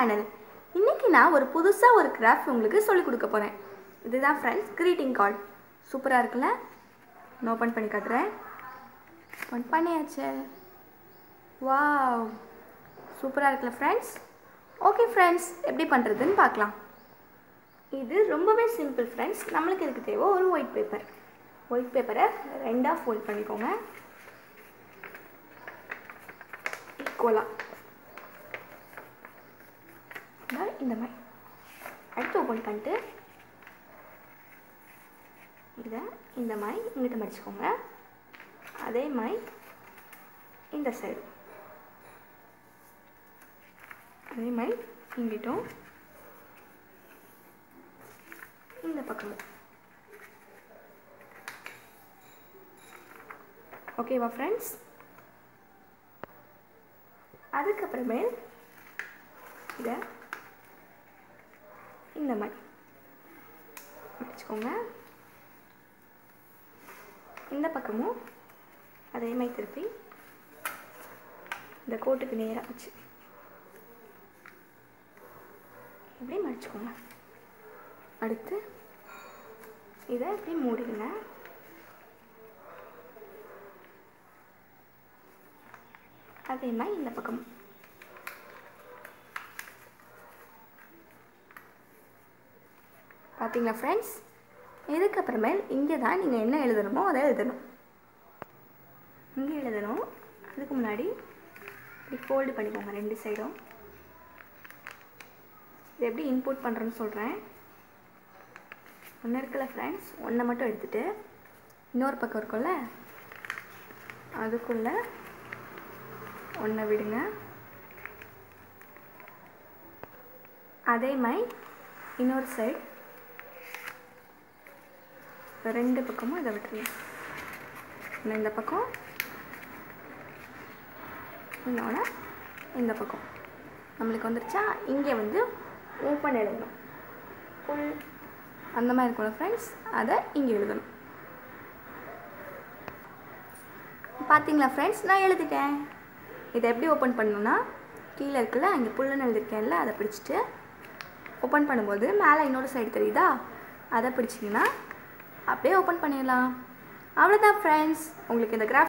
channel இன்னைக்கு நான் ஒரு புதுசாக ஒரு கிராஃப்ட் உங்களுக்கு சொல்லிக் கொடுக்க போகிறேன் இதுதான் ஃப்ரெண்ட்ஸ் greeting கார்டு சூப்பராக இருக்குல்ல நான் ஓப்பன் பண்ணி காட்டுறேன் ஓப்பன் பண்ணியாச்சே வாவ் சூப்பராக இருக்குல்ல ஃப்ரெண்ட்ஸ் ஓகே ஃப்ரெண்ட்ஸ் எப்படி பண்ணுறதுன்னு பார்க்கலாம் இது ரொம்பவே சிம்பிள் ஃப்ரெண்ட்ஸ் நம்மளுக்கு இதுக்கு தேவை ஒரு ஒயிட் பேப்பர் ஒயிட் பேப்பரை ரெண்டாக ஃபோல்ட் பண்ணிக்கோங்க ஈக்குவலாக இந்த மாதிரி அடுத்து ஓப்பன் பண்ணிட்டு இதை இந்த மாதிரி இங்கிட்ட மடிச்சுக்கோங்க அதே மாதிரி இந்த சைடு அதே மாதிரி இங்கிட்டும் இந்த பக்கமும் ஓகேவா ஃப்ரெண்ட்ஸ் அதுக்கப்புறமே இதை இந்த மாதிரி வச்சுக்கோங்க இந்த பக்கமும் அதே மாதிரி திருப்பி இந்த கோட்டுக்கு நேராக வச்சு இப்படி மடிச்சுக்கோங்க அடுத்து இதை இப்படி மூடிடுங்க அதே மாதிரி இந்த பக்கமும் பார்த்தீங்களா ஃப்ரெண்ட்ஸ் இதுக்கப்புறமேல் இங்கே தான் நீங்கள் என்ன எழுதணுமோ அதை எழுதணும் இங்கே எழுதணும் அதுக்கு முன்னாடி இப்படி ஃபோல்டு பண்ணிக்கோங்க ரெண்டு சைடும் இது எப்படி இன்புட் பண்ணுறேன்னு சொல்கிறேன் ஒன்று இருக்குல்ல ஃப்ரெண்ட்ஸ் ஒன்றை மட்டும் எடுத்துகிட்டு இன்னொரு பக்கம் இருக்கும்ல அதுக்குள்ளே ஒன்றை விடுங்க அதே மாதிரி இன்னொரு சைடு ரெண்டு பக்கமும் இதை விட்டுருங்க ஒன்று இந்த பக்கம் இன்னொன்று இந்த பக்கம் நம்மளுக்கு வந்துருச்சா இங்கே வந்து ஓப்பன் எழுதணும் ஃபுல் அந்த மாதிரி இருக்கும்ல ஃப்ரெண்ட்ஸ் அதை இங்கே எழுதணும் பார்த்தீங்களா ஃப்ரெண்ட்ஸ் நான் எழுதிட்டேன் இதை எப்படி ஓப்பன் பண்ணணும்னா கீழே இருக்குல்ல அங்கே புல்லுன்னு எழுதிருக்கேன்ல அதை பிடிச்சிட்டு ஓப்பன் பண்ணும்போது மேலே இன்னொரு சைடு தெரியுதா அதை பிடிச்சிங்கன்னா அப்படியே ஓப்பன் பண்ணிடலாம் அவ்வளோதான் ஃப்ரெண்ட்ஸ் உங்களுக்கு இந்த கிராஃப்ட்